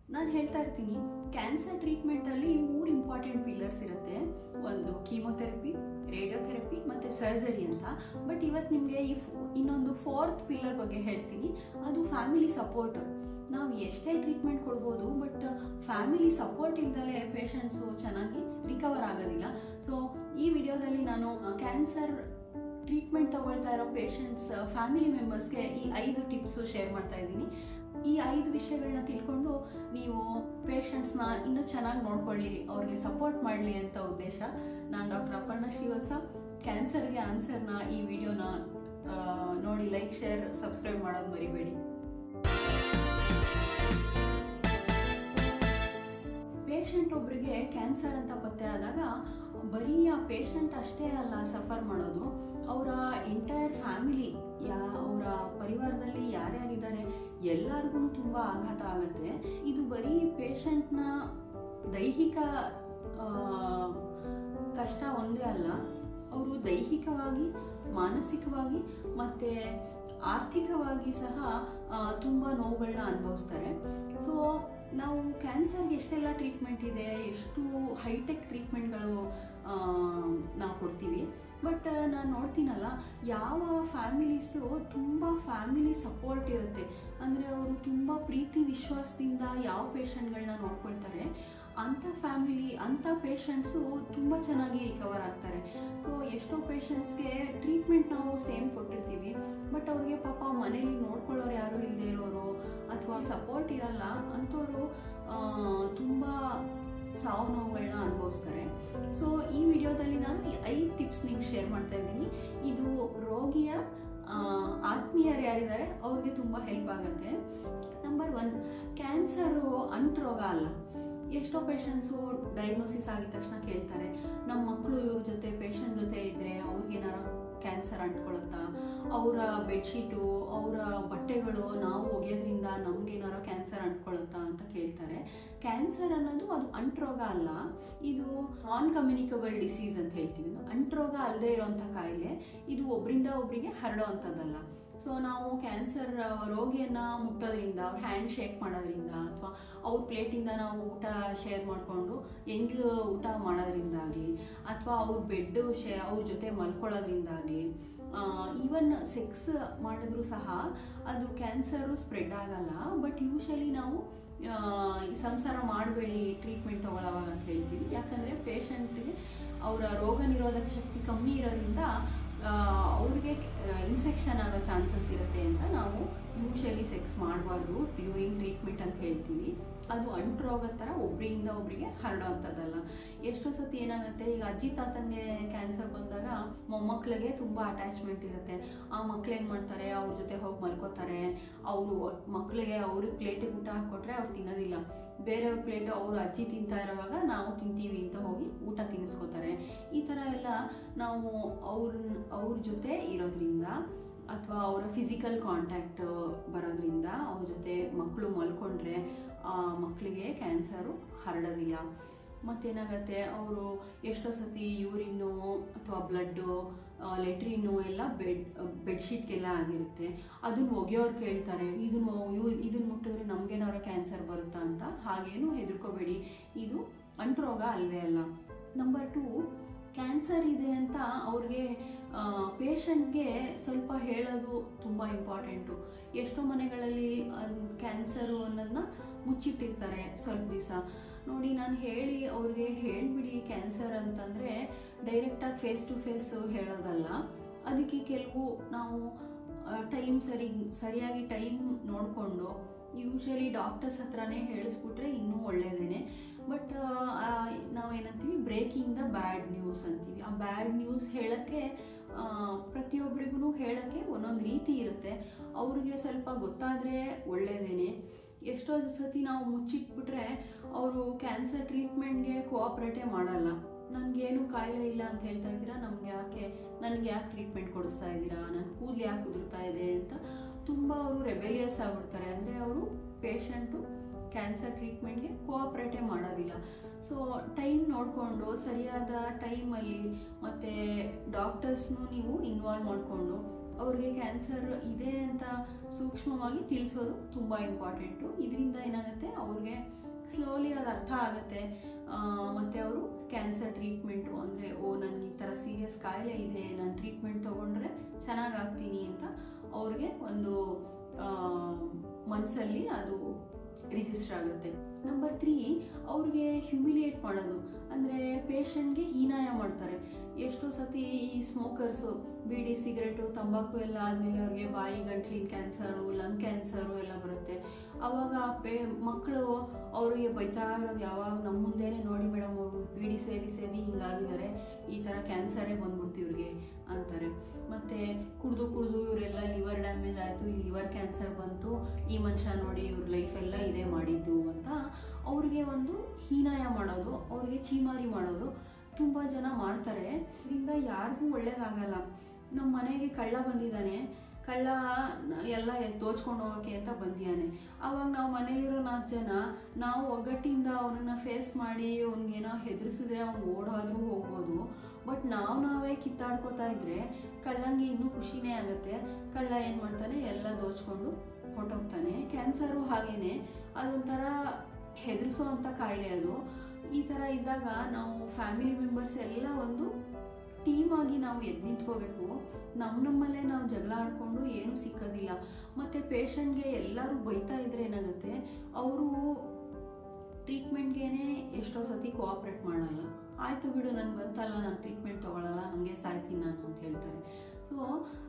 ನಾನು ಹೇಳ್ತಾ ಇರ್ತೀನಿ ಕ್ಯಾನ್ಸರ್ ಟ್ರೀಟ್ಮೆಂಟಲ್ಲಿ ಮೂರು ಇಂಪಾರ್ಟೆಂಟ್ ಪಿಲ್ಲರ್ಸ್ ಇರುತ್ತೆ ಒಂದು ಕೀಮೊಥೆರಪಿ ರೇಡಿಯೋಥೆರಪಿ ಮತ್ತು ಸರ್ಜರಿ ಅಂತ ಬಟ್ ಇವತ್ತು ನಿಮಗೆ ಈ ಫ್- ಇನ್ನೊಂದು ಫೋರ್ತ್ ಪಿಲ್ಲರ್ ಬಗ್ಗೆ ಹೇಳ್ತೀನಿ ಅದು ಫ್ಯಾಮಿಲಿ ಸಪೋರ್ಟ್ ನಾವು ಎಷ್ಟೇ ಟ್ರೀಟ್ಮೆಂಟ್ ಕೊಡ್ಬೋದು ಬಟ್ ಫ್ಯಾಮಿಲಿ ಸಪೋರ್ಟ್ ಇಲ್ದಲೆ ಪೇಷಂಟ್ಸು ಚೆನ್ನಾಗಿ ರಿಕವರ್ ಆಗೋದಿಲ್ಲ ಸೊ ಈ ವಿಡಿಯೋದಲ್ಲಿ ನಾನು ಕ್ಯಾನ್ಸರ್ ಟ್ರೀಟ್ಮೆಂಟ್ ತಗೊಳ್ತಾ ಇರೋ ಪೇಷಂಟ್ಸ್ ಫ್ಯಾಮಿಲಿ ಮೆಂಬರ್ಸ್ಗೆ ಈ ಐದು ಟಿಪ್ಸು ಶೇರ್ ಮಾಡ್ತಾ ಇದ್ದೀನಿ ಈ ಐದು ವಿಷಯಗಳನ್ನ ತಿಳ್ಕೊಂಡು ನೀವು ಪೇಷಂಟ್ಸ್ನ ಇನ್ನೂ ಚೆನ್ನಾಗಿ ನೋಡ್ಕೊಳ್ಳಿ ಅವ್ರಿಗೆ ಸಪೋರ್ಟ್ ಮಾಡಲಿ ಅಂತ ಉದ್ದೇಶ ನಾನು ಡಾಕ್ಟರ್ ಅಪರ್ಣ ಶ್ರೀವತ್ಸ ಕ್ಯಾನ್ಸರ್ಗೆ ಆನ್ಸರ್ನ ಈ ವಿಡಿಯೋನ ನೋಡಿ ಲೈಕ್ ಶೇರ್ ಸಬ್ಸ್ಕ್ರೈಬ್ ಮಾಡೋದು ಮರಿಬೇಡಿ ಪೇಷಂಟ್ ಒಬ್ಬರಿಗೆ ಕ್ಯಾನ್ಸರ್ ಅಂತ ಪತ್ತೆ ಆದಾಗ ಬರೀ ಆ ಪೇಷಂಟ್ ಅಷ್ಟೇ ಅಲ್ಲ ಸಫರ್ ಮಾಡೋದು ಅವರ ಎಂಟೈರ್ ಫ್ಯಾಮಿಲಿ ಯಾ ಅವರ ಪರಿವಾರದಲ್ಲಿ ಯಾರ್ಯಾರಿದ್ದಾರೆ ಎಲ್ಲರಿಗೂ ತುಂಬ ಆಘಾತ ಆಗುತ್ತೆ ಇದು ಬರೀ ಪೇಷಂಟ್ನ ದೈಹಿಕ ಆ, ಕಷ್ಟ ಒಂದೇ ಅಲ್ಲ ಅವರು ದೈಹಿಕವಾಗಿ ಮಾನಸಿಕವಾಗಿ ಮತ್ತು ಆರ್ಥಿಕವಾಗಿ ಸಹ ಆ, ತುಂಬ ನೋವುಗಳನ್ನ ಅನುಭವಿಸ್ತಾರೆ ಸೊ ನಾವು ಕ್ಯಾನ್ಸರ್ಗೆ ಎಷ್ಟೆಲ್ಲ ಟ್ರೀಟ್ಮೆಂಟ್ ಇದೆ ಎಷ್ಟು ಹೈಟೆಕ್ ಟ್ರೀಟ್ಮೆಂಟ್ಗಳು ನಾವು ಕೊಡ್ತೀವಿ ಬಟ್ ನಾನು ನೋಡ್ತೀನಲ್ಲ ಯಾವ ಫ್ಯಾಮಿಲೀಸು ತುಂಬ ಫ್ಯಾಮಿಲಿ ಸಪೋರ್ಟ್ ಇರುತ್ತೆ ಅಂದರೆ ಅವರು ತುಂಬ ಪ್ರೀತಿ ವಿಶ್ವಾಸದಿಂದ ಯಾವ ಪೇಷಂಟ್ಗಳನ್ನ ನೋಡ್ಕೊಳ್ತಾರೆ ಅಂಥ ಫ್ಯಾಮಿಲಿ ಅಂಥ ಪೇಷಂಟ್ಸು ತುಂಬ ಚೆನ್ನಾಗಿ ರಿಕವರ್ ಆಗ್ತಾರೆ ಸೊ ಎಷ್ಟೋ ಪೇಷಂಟ್ಸ್ಗೆ ಟ್ರೀಟ್ಮೆಂಟ್ ನಾವು ಸೇಮ್ ಕೊಟ್ಟಿರ್ತೀವಿ ಬಟ್ ಅವ್ರಿಗೆ ಪಾಪ ಮನೇಲಿ ನೋಡ್ಕೊಳ್ಳೋರು ಯಾರು ಇಲ್ಲದೆ ಇರೋರು ಅಥವಾ ಸಪೋರ್ಟ್ ಇರಲ್ಲ ಅಂಥವ್ರು ತುಂಬ ಸಾವು ನೋವುಗಳನ್ನ ಅನುಭವಿಸ್ತಾರೆ ಸೊ ಈ ವಿಡಿಯೋದಲ್ಲಿ ನಾನು ಈ ಐದು ಟಿಪ್ಸ್ ನಿಮ್ಗೆ ಶೇರ್ ಮಾಡ್ತಾ ಇದ್ದೀನಿ ಇದು ರೋಗಿಯ ಆ, ಆತ್ಮೀಯರು ಯಾರಿದ್ದಾರೆ ಅವ್ರಿಗೆ ತುಂಬ ಹೆಲ್ಪ್ ಆಗುತ್ತೆ ನಂಬರ್ ಒನ್ ಕ್ಯಾನ್ಸರು ಅಂಟ್ರೋಗ ಅಲ್ಲ ಎಷ್ಟೋ ಪೇಷಂಟ್ಸು ಡಯಾಗ್ನೋಸಿಸ್ ಆಗಿದ ತಕ್ಷಣ ಕೇಳ್ತಾರೆ ನಮ್ಮ ಮಕ್ಕಳು ಇವ್ರ ಜೊತೆ ಪೇಷಂಟ್ ಜೊತೆ ಇದ್ದರೆ ಅವ್ರಿಗೇನಾರ ಕ್ಯಾನ್ಸರ್ ಅಂಟ್ಕೊಳುತ್ತಾ ಅವರ ಬೆಡ್ಶೀಟು ಅವರ ಬಟ್ಟೆಗಳು ನಾವು ಒಗೆಯೋದ್ರಿಂದ ನಮ್ಗೇನಾರೋ ಕ್ಯಾನ್ಸರ್ ಅಂಟ್ಕೊಳುತ್ತಾ ಅಂತ ಕೇಳ್ತಾರೆ ಕ್ಯಾನ್ಸರ್ ಅನ್ನೋದು ಅದು ಅಂಟ್ರೋಗ ಅಲ್ಲ ಇದು ನಾನ್ ಕಮ್ಯುನಿಕಬಲ್ ಡಿಸೀಸ್ ಅಂತ ಹೇಳ್ತೀವಿ ನಾವು. ಅಂಟ್ರೋಗ ಅಲ್ಲದೆ ಇರೋಂಥ ಕಾಯಿಲೆ ಇದು ಒಬ್ರಿಂದ ಒಬ್ರಿಗೆ ಹರಡೋವಂಥದ್ದಲ್ಲ ಸೊ ನಾವು ಕ್ಯಾನ್ಸರ್ ರೋಗಿಯನ್ನ ಮುಟ್ಟೋದ್ರಿಂದ ಅವ್ರ ಹ್ಯಾಂಡ್ ಶೇಕ್ ಮಾಡೋದ್ರಿಂದ ಅಥವಾ ಅವ್ರ ಪ್ಲೇಟಿಂದ ನಾವು ಊಟ ಶೇರ್ ಮಾಡಿಕೊಂಡು ಎಂಗ್ಲು ಊಟ ಮಾಡೋದ್ರಿಂದ ಆಗಲಿ ಅಥವಾ ಅವ್ರ ಬೆಡ್ ಶೇ ಅವ್ರ ಜೊತೆ ಮಲ್ಕೊಳ್ಳೋದ್ರಿಂದ ಆಗಲಿ ಈವನ್ ಸೆಕ್ಸ್ ಮಾಡಿದ್ರು ಸಹ ಅದು ಕ್ಯಾನ್ಸರು ಸ್ಪ್ರೆಡ್ ಆಗಲ್ಲ ಬಟ್ ಯೂಶಲಿ ನಾವು ಆ, ಈ ಸಂಸಾರ ಮಾಡಬೇಡಿ ಟ್ರೀಟ್ಮೆಂಟ್ ತಗೊಳ್ಳೋವಾಗ ಅಂತ ಹೇಳ್ತೀವಿ ಯಾಕಂದರೆ ಪೇಷಂಟ್ಗೆ ಅವರ ರೋಗ ನಿರೋಧಕ ಶಕ್ತಿ ಕಮ್ಮಿ ಇರೋದ್ರಿಂದ ಆ, ಅವ್ರಿಗೆ ಇನ್ಫೆಕ್ಷನ್ ಆಗೋ ಚಾನ್ಸಸ್ ಇರುತ್ತೆ ಅಂತ ನಾವು ಯೂಶಲಿ ಸೆಕ್ಸ್ ಮಾಡಬಾರ್ದು ಡ್ಯೂರಿಂಗ್ ಟ್ರೀಟ್ಮೆಂಟ್ ಅಂತ ಹೇಳ್ತೀವಿ ಅದು ಅಂಟ್ರೋಗದ ಥರ ಒಬ್ರಿಂದ ಒಬ್ರಿಗೆ ಹರಡೋವಂಥದ್ದಲ್ಲ ಎಷ್ಟೋ ಸತಿ ಏನಾಗುತ್ತೆ ಈಗ ಅಜ್ಜಿ ತಾತಂಗೆ ಕ್ಯಾನ್ಸರ್ ಬಂದಾಗ ಮೊಮ್ಮಕ್ಳಿಗೆ ತುಂಬ ಅಟ್ಯಾಚ್ಮೆಂಟ್ ಇರುತ್ತೆ ಆ ಮಕ್ಳು ಏನು ಮಾಡ್ತಾರೆ ಅವ್ರ ಜೊತೆ ಹೋಗಿ ಮಲ್ಕೋತಾರೆ ಅವರು ಮಕ್ಕಳಿಗೆ ಅವ್ರಿಗೆ ಪ್ಲೇಟಿಗೆ ಊಟ ಹಾಕ್ಕೊಟ್ರೆ ಅವ್ರು ತಿನ್ನೋದಿಲ್ಲ ಬೇರೆಯವ್ರ ಪ್ಲೇಟು ಅವರು ಅಜ್ಜಿ ತಿಂತಾ ಇರೋವಾಗ ನಾವು ತಿಂತೀವಿ ಅಂತ ಹೋಗಿ ಊಟ ತಿನ್ನಿಸ್ಕೋತಾರೆ ಈ ಥರ ಎಲ್ಲ ನಾವು ಅವ್ರ ಅವ್ರ ಜೊತೆ ಇರೋದ್ರಿಂದ ಅಥವಾ ಅವರ ಫಿಸಿಕಲ್ ಕಾಂಟ್ಯಾಕ್ಟ್ ಬರೋದ್ರಿಂದ ಅವ್ರ ಜೊತೆ ಮಕ್ಕಳು ಮಲ್ಕೊಂಡ್ರೆ ಆ ಮಕ್ಕಳಿಗೆ ಕ್ಯಾನ್ಸರು ಹರಡೋದಿಲ್ಲ ಮತ್ತೇನಾಗತ್ತೆ ಅವರು ಎಷ್ಟೋ ಸತಿ ಯೂರಿನ್ನು ಅಥವಾ ಬ್ಲಡ್ಡು ಲೆಟ್ರಿನ್ನು ಎಲ್ಲ ಬೆಡ್ ಬೆಡ್ಶೀಟ್ಗೆಲ್ಲ ಆಗಿರುತ್ತೆ ಅದನ್ನ ಒಗೆಯೋರು ಕೇಳ್ತಾರೆ ಇದನ್ನು ಇವ್ ಇದನ್ನ ಮುಟ್ಟಿದ್ರೆ ನಮಗೇನಾರ ಕ್ಯಾನ್ಸರ್ ಬರುತ್ತಾ ಅಂತ ಹಾಗೇನು ಹೆದರ್ಕೋಬೇಡಿ ಇದು ಅಂಟ್ರೋಗ ಅಲ್ವೇ ಅಲ್ಲ ನಂಬರ್ ಟು ಕ್ಯಾನ್ಸರ್ ಇದೆ ಅಂತ ಅವ್ರಿಗೆ ಪೇಷಂಟ್ಗೆ ಸ್ವಲ್ಪ ಹೇಳೋದು ತುಂಬ ಇಂಪಾರ್ಟೆಂಟು ಎಷ್ಟೋ ಮನೆಗಳಲ್ಲಿ ಕ್ಯಾನ್ಸರು ಅನ್ನೋದನ್ನ ಮುಚ್ಚಿಟ್ಟಿರ್ತಾರೆ ಸ್ವಲ್ಪ ದಿವಸ ನೋಡಿ ನಾನು ಹೇಳಿ ಅವ್ರಿಗೆ ಹೇಳ್ಬಿಡಿ ಕ್ಯಾನ್ಸರ್ ಅಂತಂದರೆ ಡೈರೆಕ್ಟಾಗಿ ಫೇಸ್ ಟು ಫೇಸ್ ಹೇಳೋದಲ್ಲ ಅದಕ್ಕೆ ಕೆಲವು ನಾವು ಟೈಮ್ ಸರಿ ಸರಿಯಾಗಿ ಟೈಮ್ ನೋಡಿಕೊಂಡು ಯೂಶಲಿ ಡಾಕ್ಟರ್ಸ್ ಹತ್ರನೇ ಹೇಳಿಸ್ಬಿಟ್ರೆ ಇನ್ನೂ ಒಳ್ಳೆಯದೇನೆ ಬಟ್ ನಾವೇನಂತೀವಿ ಬ್ರೇಕಿಂಗ್ ದ ಬ್ಯಾಡ್ ನ್ಯೂಸ್ ಅಂತೀವಿ ಆ ಬ್ಯಾಡ್ ನ್ಯೂಸ್ ಹೇಳೋಕ್ಕೆ ಪ್ರತಿಯೊಬ್ಬರಿಗೂ ಹೇಳೋಕ್ಕೆ ಒಂದೊಂದು ರೀತಿ ಇರುತ್ತೆ ಅವ್ರಿಗೆ ಸ್ವಲ್ಪ ಗೊತ್ತಾದರೆ ಒಳ್ಳೆಯದೇನೆ ಎಷ್ಟೋ ಸತಿ ನಾವು ಮುಚ್ಚಿಟ್ಬಿಟ್ರೆ ಅವರು ಕ್ಯಾನ್ಸರ್ ಟ್ರೀಟ್ಮೆಂಟ್ಗೆ ಕೋಆಪ್ರೇಟೇ ಮಾಡಲ್ಲ ನನಗೇನು ಕಾಯಿಲೆ ಇಲ್ಲ ಅಂತ ಹೇಳ್ತಾ ಇದ್ದೀರಾ ನಮ್ಗೆ ಯಾಕೆ ನನಗೆ ಯಾಕೆ ಟ್ರೀಟ್ಮೆಂಟ್ ಕೊಡಿಸ್ತಾ ಇದ್ದೀರಾ ನನ್ನ ಕೂದಲು ಯಾಕೆ ಉದುರ್ತಾ ಇದೆ ಅಂತ ತುಂಬ ಅವರು ರೆಬೆಲಿಯಸ್ ಆಗ್ಬಿಡ್ತಾರೆ ಅಂದರೆ ಅವರು ಪೇಷಂಟು ಕ್ಯಾನ್ಸರ್ ಟ್ರೀಟ್ಮೆಂಟ್ಗೆ ಕೋಆಪ್ರೇಟೇ ಮಾಡೋದಿಲ್ಲ ಸೊ ಟೈಮ್ ನೋಡಿಕೊಂಡು ಸರಿಯಾದ ಟೈಮಲ್ಲಿ ಮತ್ತು ಡಾಕ್ಟರ್ಸ್ನು ನೀವು ಇನ್ವಾಲ್ವ್ ಮಾಡಿಕೊಂಡು ಅವ್ರಿಗೆ ಕ್ಯಾನ್ಸರ್ ಇದೆ ಅಂತ ಸೂಕ್ಷ್ಮವಾಗಿ ತಿಳಿಸೋದು ತುಂಬ ಇಂಪಾರ್ಟೆಂಟು ಇದರಿಂದ ಏನಾಗುತ್ತೆ ಅವ್ರಿಗೆ ಸ್ಲೋಲಿ ಅದು ಅರ್ಥ ಆಗುತ್ತೆ ಮತ್ತು ಅವರು ಕ್ಯಾನ್ಸರ್ ಟ್ರೀಟ್ಮೆಂಟು ಅಂದರೆ ಓ ನನಗೆ ಈ ಥರ ಸೀರಿಯಸ್ ಕಾಯಿಲೆ ಇದೆ ನಾನು ಟ್ರೀಟ್ಮೆಂಟ್ ತೊಗೊಂಡ್ರೆ ಚೆನ್ನಾಗಾಗ್ತೀನಿ ಅಂತ ಅವ್ರಿಗೆ ಒಂದು ಮನಸ್ಸಲ್ಲಿ ಅದು ರಿಜಿಸ್ಟರ್ ಆಗುತ್ತೆ ನಂಬರ್ ತ್ರೀ ಅವ್ರಿಗೆ ಹ್ಯುಮಿಲಿಯೇಟ್ ಮಾಡೋದು ಅಂದರೆ ಪೇಷಂಟ್ಗೆ ಹೀನಾಯ ಮಾಡ್ತಾರೆ ಎಷ್ಟೋ ಸತಿ ಈ ಸ್ಮೋಕರ್ಸು ಬೀಡಿ ಸಿಗರೇಟು ತಂಬಾಕು ಎಲ್ಲ ಆದಮೇಲೆ ಅವ್ರಿಗೆ ಬಾಯಿ ಗಂಟ್ಲಿನ ಕ್ಯಾನ್ಸರು ಲಂಗ್ ಕ್ಯಾನ್ಸರು ಎಲ್ಲ ಬರುತ್ತೆ ಆವಾಗ ಪೇ ಮಕ್ಕಳು ಅವರಿಗೆ ಬೈತಾ ಇರೋದು ಯಾವಾಗ ನಮ್ಮ ಮುಂದೆನೇ ನೋಡಿ ಮೇಡಮ್ ಅವರು ಬೀಡಿ ಸೇದಿ ಸೇದಿ ಹಿಂಗಾಗಿದ್ದಾರೆ ಈ ಥರ ಕ್ಯಾನ್ಸರೇ ಬಂದ್ಬಿಡ್ತು ಇವ್ರಿಗೆ ಅಂತಾರೆ ಮತ್ತು ಕುಡಿದು ಕುಡಿದು ಇವರೆಲ್ಲ ಲಿವರ್ ಡ್ಯಾಮೇಜ್ ಆಯಿತು ಈ ಲಿವರ್ ಕ್ಯಾನ್ಸರ್ ಬಂತು ಈ ಮನುಷ್ಯ ನೋಡಿ ಇವ್ರ ಲೈಫೆಲ್ಲ ಇದೇ ಮಾಡಿದ್ದು ಅಂತ ಅವ್ರಿಗೆ ಒಂದು ಹೀನಾಯ ಮಾಡೋದು ಅವ್ರಿಗೆ ಚೀಮಾರಿ ಮಾಡೋದು ತುಂಬ ಜನ ಮಾಡ್ತಾರೆ ಇದರಿಂದ ಯಾರಿಗೂ ಒಳ್ಳೇದಾಗಲ್ಲ ನಮ್ಮ ಮನೆಗೆ ಕಳ್ಳ ಬಂದಿದ್ದಾನೆ ಕಳ್ಳ ಎಲ್ಲ ದೋಚ್ಕೊಂಡು ಹೋಗೋಕ್ಕೆ ಅಂತ ಬಂದಿಯಾನೆ ಆವಾಗ ನಾವು ಮನೇಲಿರೋ ನಾಲ್ಕು ಜನ ನಾವು ಒಗ್ಗಟ್ಟಿಂದ ಅವನನ್ನು ಫೇಸ್ ಮಾಡಿ ಅವ್ನಿಗೇನೋ ಹೆದರಿಸಿದ್ರೆ ಅವ್ನು ಓಡೋದ್ರೂ ಹೋಗ್ಬೋದು ಬಟ್ ನಾವು ನಾವೇ ಕಿತ್ತಾಡ್ಕೋತಾ ಇದ್ರೆ ಕಳ್ಳಂಗೆ ಇನ್ನೂ ಖುಷಿನೇ ಆಗುತ್ತೆ ಕಳ್ಳ ಏನು ಮಾಡ್ತಾನೆ ಎಲ್ಲ ದೋಚ್ಕೊಂಡು ಹೊಟ್ಟೋಗ್ತಾನೆ ಕ್ಯಾನ್ಸರು ಹಾಗೇನೆ ಅದೊಂಥರ ಹೆದರಿಸೋ ಅಂಥ ಕಾಯಿಲೆ ಅದು ಈ ಥರ ಇದ್ದಾಗ ನಾವು ಫ್ಯಾಮಿಲಿ ಮೆಂಬರ್ಸ್ ಎಲ್ಲ ಒಂದು ಟೀಮ್ ಆಗಿ ನಾವು ಎದ್ದು ನಿಂತ್ಕೋಬೇಕು ನಮ್ಮ ನಮ್ಮಲ್ಲೇ ನಾವು ಜಗಳ ಆಡ್ಕೊಂಡು ಏನೂ ಸಿಕ್ಕೋದಿಲ್ಲ ಮತ್ತು ಪೇಷಂಟ್ಗೆ ಎಲ್ಲರೂ ಬೈತಾ ಇದ್ರೆ ಏನಾಗುತ್ತೆ ಅವರು ಟ್ರೀಟ್ಮೆಂಟ್ಗೇನೆ ಎಷ್ಟೋ ಸತಿ ಕೋಆಪ್ರೇಟ್ ಮಾಡಲ್ಲ ಆಯಿತು ಬಿಡು ನಾನು ಬಂತಲ್ಲ ನಾನು ಟ್ರೀಟ್ಮೆಂಟ್ ತೊಗೊಳಲ್ಲ ಹಂಗೆ ಸಾಯ್ತೀನಿ ನಾನು ಅಂತ ಹೇಳ್ತಾರೆ ಸೊ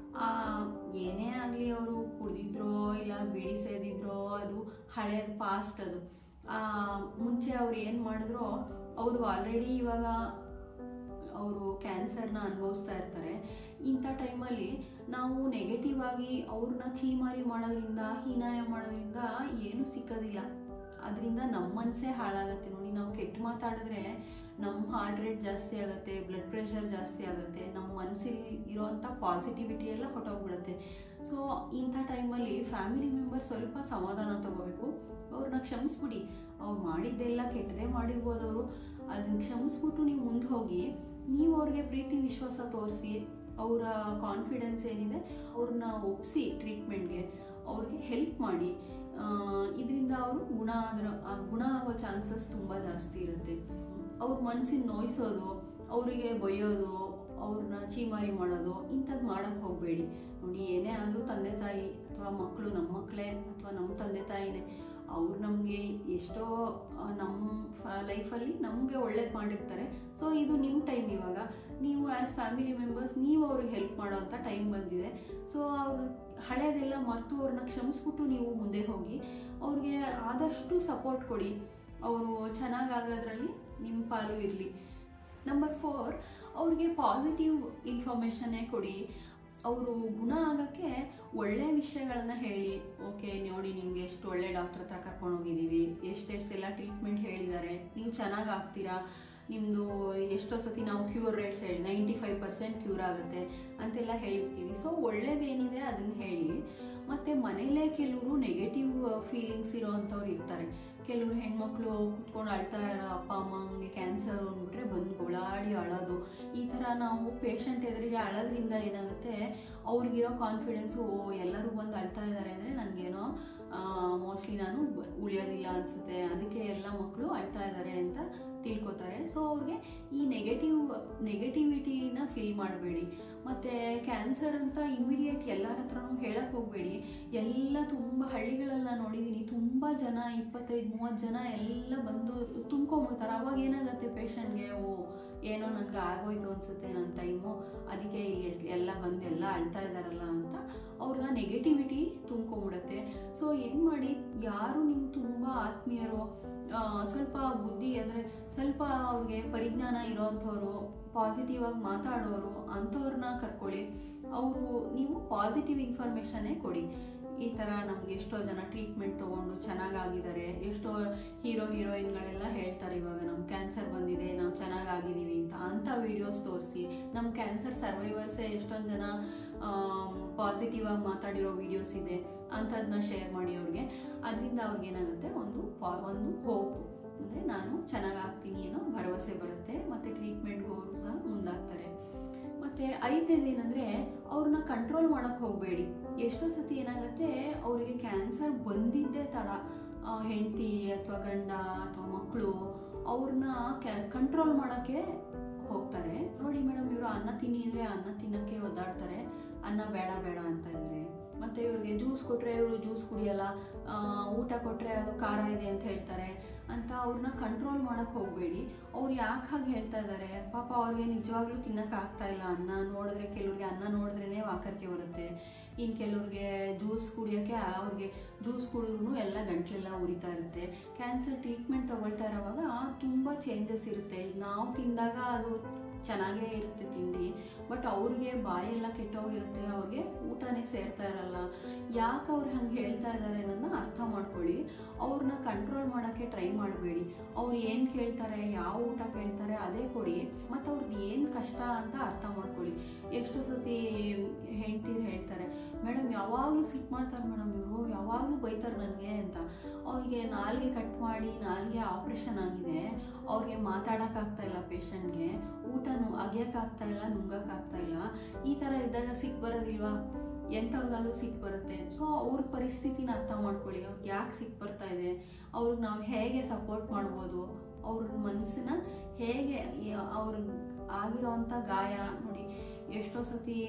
ಏನೇ ಆಗಲಿ ಅವರು ಕುಡಿದಿದ್ರೋ ಇಲ್ಲ ಬಿಡಿ ಸೇದಿದ್ರೋ ಅದು ಹಳೇದು ಪಾಸ್ಟ್ ಅದು ಮುಂಚೆ ಅವ್ರು ಏನು ಮಾಡಿದ್ರೋ ಅವರು ಆಲ್ರೆಡಿ ಇವಾಗ ಅವರು ಕ್ಯಾನ್ಸರ್ನ ಅನುಭವಿಸ್ತಾ ಇರ್ತಾರೆ ಇಂಥ ಟೈಮಲ್ಲಿ ನಾವು ನೆಗೆಟಿವ್ ಆಗಿ ಅವ್ರನ್ನ ಚೀಮಾರಿ ಮಾಡೋದ್ರಿಂದ ಹೀನಾಯ ಮಾಡೋದ್ರಿಂದ ಏನೂ ಸಿಕ್ಕೋದಿಲ್ಲ ಅದರಿಂದ ನಮ್ಮ ಮನಸ್ಸೇ ಹಾಳಾಗುತ್ತೆ ನೋಡಿ ನಾವು ಕೆಟ್ಟ ಮಾತಾಡಿದ್ರೆ ನಮ್ಮ ಹಾರ್ಟ್ ರೇಟ್ ಜಾಸ್ತಿ ಆಗುತ್ತೆ ಬ್ಲಡ್ ಪ್ರೆಷರ್ ಜಾಸ್ತಿ ಆಗುತ್ತೆ ನಮ್ಮ ಮನಸ್ಸಲ್ಲಿ ಇರೋವಂಥ ಪಾಸಿಟಿವಿಟಿ ಎಲ್ಲ ಹೊಟ್ಟೋಗ್ಬಿಡುತ್ತೆ ಸೊ ಇಂಥ ಟೈಮಲ್ಲಿ ಫ್ಯಾಮಿಲಿ ಮೆಂಬರ್ ಸ್ವಲ್ಪ ಸಮಾಧಾನ ತಗೋಬೇಕು ಅವ್ರನ್ನ ಕ್ಷಮಿಸ್ಬಿಡಿ ಅವ್ರು ಮಾಡಿದ್ದೆಲ್ಲ ಕೆಟ್ಟದೇ ಮಾಡಿರ್ಬೋದು ಅವರು ಅದನ್ನ ಕ್ಷಮಿಸ್ಬಿಟ್ಟು ನೀವು ಮುಂದೆ ಹೋಗಿ ನೀವು ಅವ್ರಿಗೆ ಪ್ರೀತಿ ವಿಶ್ವಾಸ ತೋರಿಸಿ ಅವರ ಕಾನ್ಫಿಡೆನ್ಸ್ ಏನಿದೆ ಅವ್ರನ್ನ ಒಪ್ಪಿಸಿ ಟ್ರೀಟ್ಮೆಂಟ್ಗೆ ಅವ್ರಿಗೆ ಹೆಲ್ಪ್ ಮಾಡಿ ಇದರಿಂದ ಅವರು ಗುಣ ಆದ್ರ ಗುಣ ಆಗೋ ಚಾನ್ಸಸ್ ತುಂಬ ಜಾಸ್ತಿ ಇರುತ್ತೆ ಅವ್ರ ಮನಸ್ಸಿನ ನೋಯಿಸೋದು ಅವರಿಗೆ ಬೈಯೋದು ಅವ್ರನ್ನ ಚೀಮಾರಿ ಮಾಡೋದು ಇಂಥದ್ದು ಮಾಡೋಕ್ಕೆ ಹೋಗಬೇಡಿ ನೋಡಿ ಏನೇ ಆದರೂ ತಂದೆ ತಾಯಿ ಅಥವಾ ಮಕ್ಕಳು ನಮ್ಮ ಮಕ್ಕಳೇ ಅಥವಾ ನಮ್ಮ ತಂದೆ ತಾಯಿನೇ ಅವ್ರು ನಮಗೆ ಎಷ್ಟೋ ನಮ್ಮ ಲೈಫಲ್ಲಿ ನಮಗೆ ಒಳ್ಳೇದು ಮಾಡಿರ್ತಾರೆ ಸೊ ಇದು ನಿಮ್ಮ ಟೈಮ್ ಇವಾಗ ನೀವು ಆ್ಯಸ್ ಫ್ಯಾಮಿಲಿ ಮೆಂಬರ್ಸ್ ನೀವು ಅವ್ರಿಗೆ ಹೆಲ್ಪ್ ಮಾಡೋವಂಥ ಟೈಮ್ ಬಂದಿದೆ ಸೊ ಅವ್ರು ಹಳೆಯದೆಲ್ಲ ಮರೆತು ಅವ್ರನ್ನ ಕ್ಷಮಿಸ್ಬಿಟ್ಟು ನೀವು ಮುಂದೆ ಹೋಗಿ ಅವ್ರಿಗೆ ಆದಷ್ಟು ಸಪೋರ್ಟ್ ಕೊಡಿ ಅವರು ಚೆನ್ನಾಗಾಗೋದ್ರಲ್ಲಿ ನಿಮ್ಮ ಪಾಲು ಇರಲಿ ನಂಬರ್ ಫೋರ್ ಅವ್ರಿಗೆ ಪಾಸಿಟಿವ್ ಇನ್ಫಾರ್ಮೇಷನ್ನೇ ಕೊಡಿ ಅವರು ಗುಣ ಆಗೋಕ್ಕೆ ಒಳ್ಳೆ ವಿಷಯಗಳನ್ನ ಹೇಳಿ ಓಕೆ ನೋಡಿ ನಿಮಗೆ ಎಷ್ಟು ಒಳ್ಳೆ ಡಾಕ್ಟರ್ ಹತ್ರ ಕರ್ಕೊಂಡು ಹೋಗಿದ್ದೀವಿ ಎಷ್ಟೆಷ್ಟೆಲ್ಲ ಟ್ರೀಟ್ಮೆಂಟ್ ಹೇಳಿದ್ದಾರೆ ನೀವು ಚೆನ್ನಾಗಿ ಆಗ್ತೀರಾ ನಿಮ್ಮದು ಎಷ್ಟೋ ಸತಿ ನಾವು ಕ್ಯೂರ್ ರೇಟ್ಸ್ ಹೇಳಿ ನೈಂಟಿ ಫೈವ್ ಪರ್ಸೆಂಟ್ ಕ್ಯೂರ್ ಆಗುತ್ತೆ ಅಂತೆಲ್ಲ ಹೇಳ್ತೀವಿ ಸೊ ಒಳ್ಳೇದೇನಿದೆ ಅದನ್ನು ಹೇಳಿ ಮತ್ತು ಮನೇಲೇ ಕೆಲವರು ನೆಗೆಟಿವ್ ಫೀಲಿಂಗ್ಸ್ ಇರೋವಂಥವ್ರು ಇರ್ತಾರೆ ಕೆಲವರು ಹೆಣ್ಮಕ್ಳು ಕುತ್ಕೊಂಡು ಅಳ್ತಾ ಇರೋ ಅಪ್ಪ ಅಮ್ಮಂಗೆ ಕ್ಯಾನ್ಸರ್ ಅಂದ್ಬಿಟ್ರೆ ಬಂದು ಗೊಳಾಡಿ ಅಳೋದು ಈ ಥರ ನಾವು ಪೇಷಂಟ್ ಎದುರಿಗೆ ಅಳೋದ್ರಿಂದ ಏನಾಗುತ್ತೆ ಅವ್ರಿಗಿರೋ ಕಾನ್ಫಿಡೆನ್ಸು ಓ ಎಲ್ಲರೂ ಬಂದು ಅಳ್ತಾ ಇದ್ದಾರೆ ಅಂದರೆ ನನಗೇನೋ ಮೋಸ್ಟ್ಲಿ ನಾನು ಉಳಿಯೋದಿಲ್ಲ ಅನಿಸುತ್ತೆ ಅದಕ್ಕೆ ಎಲ್ಲ ಮಕ್ಕಳು ಅಳ್ತಾ ಇದ್ದಾರೆ ಅಂತ ತಿಳ್ಕೊತಾರೆ ಸೊ ಅವ್ರಿಗೆ ಈ ನೆಗೆಟಿವ್ ನೆಗೆಟಿವಿಟಿನ ಫೀಲ್ ಮಾಡಬೇಡಿ ಮತ್ತು ಕ್ಯಾನ್ಸರ್ ಅಂತ ಇಮಿಡಿಯೇಟ್ ಎಲ್ಲರ ಹತ್ರನೂ ಹೇಳಕ್ಕೆ ಹೋಗಬೇಡಿ ಎಲ್ಲ ತುಂಬ ಹಳ್ಳಿಗಳಲ್ಲಿ ನಾನು ನೋಡಿದ್ದೀನಿ ತುಂಬ ಜನ ಇಪ್ಪತ್ತೈದು ಮೂವತ್ತು ಜನ ಎಲ್ಲ ಬಂದು ತುಂಬ್ಕೊಂಬಿಡ್ತಾರೆ ಅವಾಗ ಏನಾಗುತ್ತೆ ಪೇಷಂಟ್ಗೆ ಓ ಏನೋ ನನಗೆ ಆಗೋಯ್ತು ಅನಿಸುತ್ತೆ ನನ್ನ ಟೈಮು ಅದಕ್ಕೆ ಇಲ್ಲಿ ಎಲ್ಲ ಬಂದು ಎಲ್ಲ ಅಳ್ತಾ ಇದ್ದಾರಲ್ಲ ಅಂತ ಅವ್ರಿಗೆ ನೆಗೆಟಿವಿಟಿ ತುಂಬ್ಕೊಂಬಿಡುತ್ತೆ ಸೊ ಏನು ಮಾಡಿ ಯಾರು ನಿಮ್ಮ ತುಂಬ ಆತ್ಮೀಯರು ಸ್ವಲ್ಪ ಬುದ್ಧಿ ಅಂದರೆ ಸ್ವಲ್ಪ ಅವ್ರಿಗೆ ಪರಿಜ್ಞಾನ ಇರೋವಂಥವ್ರು ಪಾಸಿಟಿವ್ ಆಗಿ ಮಾತಾಡೋರು ಅಂಥವ್ರನ್ನ ಕರ್ಕೊಳ್ಳಿ ಅವರು ನೀವು ಪಾಸಿಟಿವ್ ಇನ್ಫಾರ್ಮೇಷನ್ನೇ ಕೊಡಿ ಈ ಥರ ನಮ್ಗೆ ಎಷ್ಟೋ ಜನ ಟ್ರೀಟ್ಮೆಂಟ್ ತೊಗೊಂಡು ಚೆನ್ನಾಗಾಗಿದ್ದಾರೆ ಎಷ್ಟೋ ಹೀರೋ ಹೀರೋಯಿನ್ಗಳೆಲ್ಲ ಹೇಳ್ತಾರೆ ಇವಾಗ ನಮ್ಮ ಕ್ಯಾನ್ಸರ್ ಬಂದಿದೆ ನಾವು ಚೆನ್ನಾಗಾಗಿದ್ದೀವಿ ಅಂತ ಅಂಥ ವೀಡಿಯೋಸ್ ತೋರಿಸಿ ನಮ್ಮ ಕ್ಯಾನ್ಸರ್ ಸರ್ವೈವರ್ಸೇ ಎಷ್ಟೊಂದು ಜನ ಪಾಸಿಟಿವ್ ಆಗಿ ಮಾತಾಡಿರೋ ವೀಡಿಯೋಸ್ ಇದೆ ಅಂಥದ್ದನ್ನ ಶೇರ್ ಮಾಡಿ ಅವ್ರಿಗೆ ಅದರಿಂದ ಅವ್ರಿಗೇನಾಗುತ್ತೆ ಒಂದು ಪಾ ಒಂದು ಹೋಪ್ ಅಂದರೆ ನಾನು ಚೆನ್ನಾಗಾಗ್ತೀನಿ ಅನ್ನೋ ಭರವಸೆ ಬರುತ್ತೆ ಮತ್ತು ಟ್ರೀಟ್ಮೆಂಟ್ಗೂ ಅವರು ಸಹ ಮುಂದಾಗ್ತಾರೆ ಮತ್ತು ಮತ್ತು ಐದನೇದು ಏನಂದರೆ ಅವ್ರನ್ನ ಕಂಟ್ರೋಲ್ ಮಾಡೋಕ್ಕೆ ಹೋಗಬೇಡಿ ಎಷ್ಟೋ ಸತಿ ಏನಾಗುತ್ತೆ ಅವರಿಗೆ ಕ್ಯಾನ್ಸರ್ ಬಂದಿದ್ದೇ ತಡ ಹೆಂಡತಿ ಅಥವಾ ಗಂಡ ಅಥವಾ ಮಕ್ಕಳು ಅವ್ರನ್ನ ಕಂಟ್ರೋಲ್ ಮಾಡೋಕ್ಕೆ ಹೋಗ್ತಾರೆ ನೋಡಿ ಮೇಡಮ್ ಇವರು ಅನ್ನ ತಿನ್ನಿ ಅಂದರೆ ಅನ್ನ ತಿನ್ನೋಕ್ಕೆ ಒದ್ದಾಡ್ತಾರೆ ಅನ್ನ ಬೇಡ ಬೇಡ ಅಂತ ಇದ್ದಾರೆ ಮತ್ತು ಇವ್ರಿಗೆ ಜ್ಯೂಸ್ ಕೊಟ್ಟರೆ ಇವರು ಜ್ಯೂಸ್ ಕುಡಿಯಲ್ಲ ಆ, ಊಟ ಕೊಟ್ಟರೆ ಅದು ಖಾರ ಇದೆ ಅಂತ ಹೇಳ್ತಾರೆ ಅಂತ ಅವ್ರನ್ನ ಕಂಟ್ರೋಲ್ ಮಾಡೋಕ್ಕೆ ಹೋಗಬೇಡಿ ಅವ್ರು ಯಾಕೆ ಹಾಗೆ ಹೇಳ್ತಾ ಇದ್ದಾರೆ ಪಾಪ ಅವ್ರಿಗೆ ನಿಜವಾಗ್ಲೂ ತಿನ್ನಕ್ಕೆ ಆಗ್ತಾ ಇಲ್ಲ ಅನ್ನ ನೋಡಿದ್ರೆ ಕೆಲವ್ರಿಗೆ ಅನ್ನ ನೋಡಿದ್ರೇ ವಾಕರಿಕೆ ಬರುತ್ತೆ ಇನ್ನು ಕೆಲವ್ರಿಗೆ ಜ್ಯೂಸ್ ಕುಡಿಯೋಕ್ಕೆ ಅವ್ರಿಗೆ ಜ್ಯೂಸ್ ಕುಡಿದ್ರೂ ಎಲ್ಲ ಗಂಟ್ಲೆಲ್ಲ ಉರಿತಾ ಇರುತ್ತೆ ಕ್ಯಾನ್ಸರ್ ಟ್ರೀಟ್ಮೆಂಟ್ ತಗೊಳ್ತಾ ಇರೋವಾಗ ತುಂಬ ಚೇಂಜಸ್ ಇರುತ್ತೆ ಈಗ ನಾವು ತಿಂದಾಗ ಅದು ಚೆನ್ನಾಗೇ ಇರುತ್ತೆ ತಿಂಡಿ ಬಟ್ ಅವ್ರಿಗೆ ಬಾಯೆಲ್ಲ ಕೆಟ್ಟೋಗಿರುತ್ತೆ ಅವ್ರಿಗೆ ಊಟನೇ ಸೇರ್ತಾ ಇರಲ್ಲ ಯಾಕೆ ಅವ್ರು ಹಂಗೆ ಹೇಳ್ತಾ ಇದ್ದಾರೆ ಅನ್ನೋದನ್ನ ಅರ್ಥ ಮಾಡ್ಕೊಳ್ಳಿ ಅವ್ರನ್ನ ಕಂಟ್ರೋಲ್ ಮಾಡೋಕ್ಕೆ ಟ್ರೈ ಮಾಡಬೇಡಿ ಅವ್ರು ಏನು ಕೇಳ್ತಾರೆ ಯಾವ ಊಟ ಕೇಳ್ತಾರೆ ಅದೇ ಕೊಡಿ ಮತ್ತು ಅವ್ರದ್ದು ಏನು ಕಷ್ಟ ಅಂತ ಅರ್ಥ ಮಾಡ್ಕೊಳ್ಳಿ ಎಷ್ಟೋ ಸತಿ ಹೆಂಡ್ತೀರು ಹೇಳ್ತಾರೆ ಮೇಡಮ್ ಯಾವಾಗಲೂ ಸಿಟ್ಟು ಮಾಡ್ತಾರೆ ಮೇಡಮ್ ಇವರು ಯಾವಾಗಲೂ ಬೈತಾರೆ ನನಗೆ ಅಂತ ಅವ್ರಿಗೆ ನಾಲ್ಗೆ ಕಟ್ ಮಾಡಿ ನಾಲ್ಗೆ ಆಪ್ರೇಷನ್ ಆಗಿದೆ ಅವ್ರಿಗೆ ಮಾತಾಡೋಕ್ಕಾಗ್ತಾ ಇಲ್ಲ ಪೇಷಂಟ್ಗೆ ಊಟನೂ ಅಗಿಯೋಕ್ಕಾಗ್ತಾ ಇಲ್ಲ ನುಂಗಕ್ಕಾಗ್ತಾ ಇಲ್ಲ ಈ ಥರ ಇದ್ದಾಗ ಸಿಟ್ಟು ಬರೋದಿಲ್ವಾ ಎಂಥವ್ರಿಗಾದ್ರೂ ಸಿಟ್ಟು ಬರುತ್ತೆ ಸೊ ಅವ್ರ ಪರಿಸ್ಥಿತಿನ ಅರ್ಥ ಮಾಡ್ಕೊಳ್ಳಿ ಅವ್ರಿಗೆ ಯಾಕೆ ಸಿಟ್ಟು ಬರ್ತಾ ಇದೆ ಅವ್ರಿಗೆ ನಾವು ಹೇಗೆ ಸಪೋರ್ಟ್ ಮಾಡ್ಬೋದು ಅವ್ರ ಮನಸ್ಸನ್ನ ಹೇಗೆ ಅವ್ರಿಗೆ ಆಗಿರೋವಂಥ ಗಾಯ ನೋಡಿ ಎಷ್ಟೋ ಸತಿ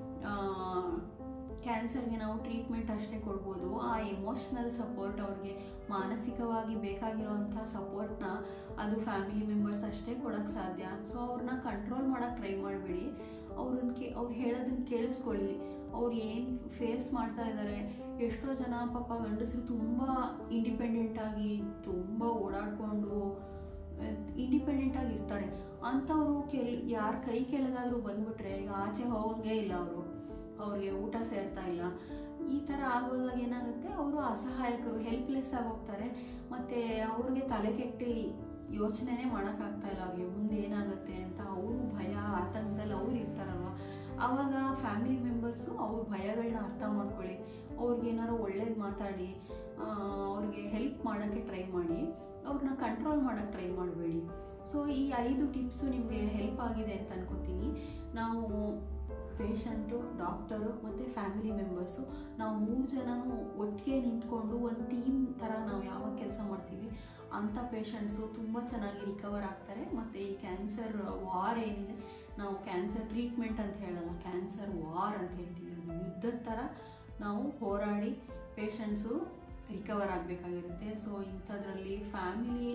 ಕ್ಯಾನ್ಸರ್ಗೆ ನಾವು ಟ್ರೀಟ್ಮೆಂಟ್ ಅಷ್ಟೇ ಕೊಡ್ಬೋದು ಆ ಎಮೋಷ್ನಲ್ ಸಪೋರ್ಟ್ ಅವ್ರಿಗೆ ಮಾನಸಿಕವಾಗಿ ಬೇಕಾಗಿರೋವಂಥ ಸಪೋರ್ಟ್ನ ಅದು ಫ್ಯಾಮಿಲಿ ಮೆಂಬರ್ಸ್ ಅಷ್ಟೇ ಕೊಡೋಕ್ಕೆ ಸಾಧ್ಯ ಸೊ ಅವ್ರನ್ನ ಕಂಟ್ರೋಲ್ ಮಾಡೋಕ್ಕೆ ಟ್ರೈ ಮಾಡಬೇಡಿ ಅವ್ರನ್ನ ಕೇ ಅವ್ರು ಹೇಳೋದನ್ನ ಕೇಳಿಸ್ಕೊಳ್ಳಿ ಅವ್ರು ಏನು ಫೇಸ್ ಮಾಡ್ತಾ ಇದ್ದಾರೆ ಎಷ್ಟೋ ಜನ ಪಾಪ ಗಂಡಸರು ತುಂಬ ಇಂಡಿಪೆಂಡೆಂಟಾಗಿ ತುಂಬ ಓಡಾಡಿಕೊಂಡು ಇಂಡಿಪೆಂಡೆಂಟಾಗಿ ಇರ್ತಾರೆ ಅಂಥವ್ರು ಕೆಲ್ ಯಾರ ಕೈ ಕೆಳಗಾದರೂ ಬಂದ್ಬಿಟ್ರೆ ಈಗ ಆಚೆ ಹೋಗೋಂಗೇ ಇಲ್ಲ ಅವರು ಅವ್ರಿಗೆ ಊಟ ಸೇರ್ತಾ ಇಲ್ಲ ಈ ಥರ ಆಗೋದಾಗ ಏನಾಗುತ್ತೆ ಅವರು ಅಸಹಾಯಕರು ಹೆಲ್ಪ್ಲೆಸ್ ಆಗೋಗ್ತಾರೆ ಮತ್ತು ಅವ್ರಿಗೆ ತಲೆ ಕೆಟ್ಟಿ ಯೋಚನೆನೇ ಮಾಡೋಕ್ಕಾಗ್ತಾ ಇಲ್ಲ ಅವ್ರಿಗೆ ಮುಂದೆ ಏನಾಗುತ್ತೆ ಅಂತ ಅವರು ಭಯ ಆತಂಕದಲ್ಲಿ ಅವ್ರು ಇರ್ತಾರಲ್ವ ಆವಾಗ ಫ್ಯಾಮಿಲಿ ಮೆಂಬರ್ಸು ಅವ್ರ ಭಯಗಳನ್ನ ಅರ್ಥ ಮಾಡ್ಕೊಳ್ಳಿ ಅವ್ರಿಗೆ ಏನಾರು ಒಳ್ಳೇದು ಮಾತಾಡಿ ಆ, ಅವ್ರಿಗೆ ಹೆಲ್ಪ್ ಮಾಡೋಕ್ಕೆ ಟ್ರೈ ಮಾಡಿ ಅವ್ರನ್ನ ಕಂಟ್ರೋಲ್ ಮಾಡೋಕ್ಕೆ ಟ್ರೈ ಮಾಡಬೇಡಿ ಸೊ ಈ ಐದು ಟಿಪ್ಸು ನಿಮಗೆ ಹೆಲ್ಪ್ ಆಗಿದೆ ಅಂತ ಅನ್ಕೋತೀನಿ ನಾವು ಪೇಷಂಟು ಡಾಕ್ಟರು ಮತ್ತು ಫ್ಯಾಮಿಲಿ ಮೆಂಬರ್ಸು ನಾವು ಮೂರು ಜನನೂ ಒಟ್ಟಿಗೆ ನಿಂತ್ಕೊಂಡು ಒಂದು ಟೀಮ್ ಥರ ನಾವು ಯಾವಾಗ ಕೆಲಸ ಮಾಡ್ತೀವಿ ಅಂಥ ಪೇಷಂಟ್ಸು ತುಂಬ ಚೆನ್ನಾಗಿ ರಿಕವರ್ ಆಗ್ತಾರೆ ಮತ್ತು ಈ ಕ್ಯಾನ್ಸರ್ ವಾರ್ ಏನಿದೆ ನಾವು ಕ್ಯಾನ್ಸರ್ ಟ್ರೀಟ್ಮೆಂಟ್ ಅಂತ ಹೇಳಲ್ಲ ಕ್ಯಾನ್ಸರ್ ವಾರ್ ಅಂತ ಹೇಳ್ತೀವಿ ಅದು ಯುದ್ಧದ ಥರ ನಾವು ಹೋರಾಡಿ ಪೇಷಂಟ್ಸು ರಿಕವರ್ ಆಗಬೇಕಾಗಿರುತ್ತೆ ಸೊ ಇಂಥದ್ರಲ್ಲಿ ಫ್ಯಾಮಿಲಿ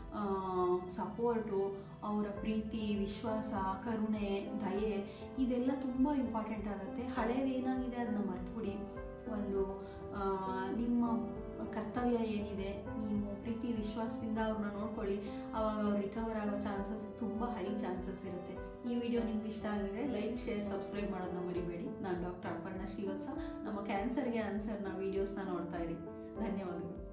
ಸಪೋರ್ಟು ಅವರ ಪ್ರೀತಿ ವಿಶ್ವಾಸ ಕರುಣೆ ದಯೆ ಇದೆಲ್ಲ ತುಂಬ ಇಂಪಾರ್ಟೆಂಟ್ ಆಗುತ್ತೆ ಹಳೇದು ಏನಾಗಿದೆ ಅದನ್ನ ಮರ್ತ್ಬಿಡಿ ಒಂದು ಆ, ನಿಮ್ಮ ಕರ್ತವ್ಯ ಏನಿದೆ ನೀವು ಪ್ರೀತಿ ವಿಶ್ವಾಸದಿಂದ ಅವ್ರನ್ನ ನೋಡ್ಕೊಳ್ಳಿ ಆವಾಗ ಅವ್ರು ರಿಕವರ್ ಆಗೋ ಚಾನ್ಸಸ್ ತುಂಬ ಹೈ ಚಾನ್ಸಸ್ ಇರುತ್ತೆ ಈ ವಿಡಿಯೋ ನಿಮ್ಗೆ ಇಷ್ಟ ಆಗಿದೆ ಲೈಕ್ ಶೇರ್ ಸಬ್ಸ್ಕ್ರೈಬ್ ಮಾಡೋದನ್ನ ಮರಿಬೇಡಿ ನಾನು ಡಾಕ್ಟರ್ ಅಪರ್ಣ ಶ್ರೀವತ್ಸ ನಮ್ಮ ಕ್ಯಾನ್ಸರ್ಗೆ ಆನ್ಸರ್ನ ವೀಡಿಯೋಸ್ನ ನೋಡ್ತಾ ಇರಿ ಧನ್ಯವಾದಗಳು